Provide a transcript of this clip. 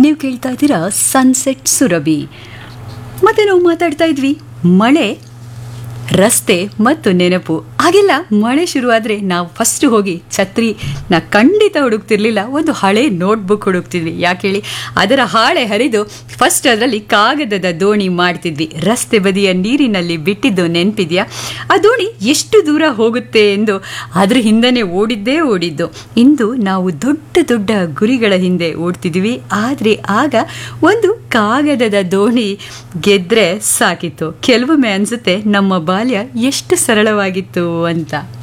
ನೀವು ಕೇಳ್ತಾ ಇದ್ದೀರಾ ಸನ್ಸೆಟ್ ಸುರಭಿ ಮತ್ತೆ ನಾವು ಮಾತಾಡ್ತಾ ಇದ್ವಿ ಮಳೆ ರಸ್ತೆ ಮತ್ತು ನೆನಪು ಹಾಗೆಲ್ಲ ಮಳೆ ಶುರುವಾದರೆ ನಾವು ಫಸ್ಟ್ ಹೋಗಿ ಛತ್ರಿನ ಖಂಡಿತ ಹುಡುಕ್ತಿರ್ಲಿಲ್ಲ ಒಂದು ಹಳೆ ನೋಟ್ಬುಕ್ ಹುಡುಕ್ತಿದ್ವಿ ಯಾಕೆ ಹೇಳಿ ಅದರ ಹಾಳೆ ಹರಿದು ಫಸ್ಟ್ ಅದರಲ್ಲಿ ಕಾಗದದ ದೋಣಿ ಮಾಡ್ತಿದ್ವಿ ರಸ್ತೆ ಬದಿಯ ನೀರಿನಲ್ಲಿ ಬಿಟ್ಟಿದ್ದು ನೆನಪಿದೆಯಾ ಆ ದೋಣಿ ಎಷ್ಟು ದೂರ ಹೋಗುತ್ತೆ ಎಂದು ಅದ್ರ ಹಿಂದನೆ ಓಡಿದ್ದೇ ಓಡಿದ್ದು ಇಂದು ನಾವು ದೊಡ್ಡ ದೊಡ್ಡ ಗುರಿಗಳ ಹಿಂದೆ ಓಡ್ತಿದ್ವಿ ಆದರೆ ಆಗ ಒಂದು ಕಾಗದದ ದೋಣಿ ಗೆದ್ರೆ ಸಾಕಿತ್ತು ಕೆಲವೊಮ್ಮೆ ಅನ್ಸುತ್ತೆ ನಮ್ಮ ಬಾಲ್ಯ ಎಷ್ಟು ಸರಳವಾಗಿತ್ತು ಅಂತ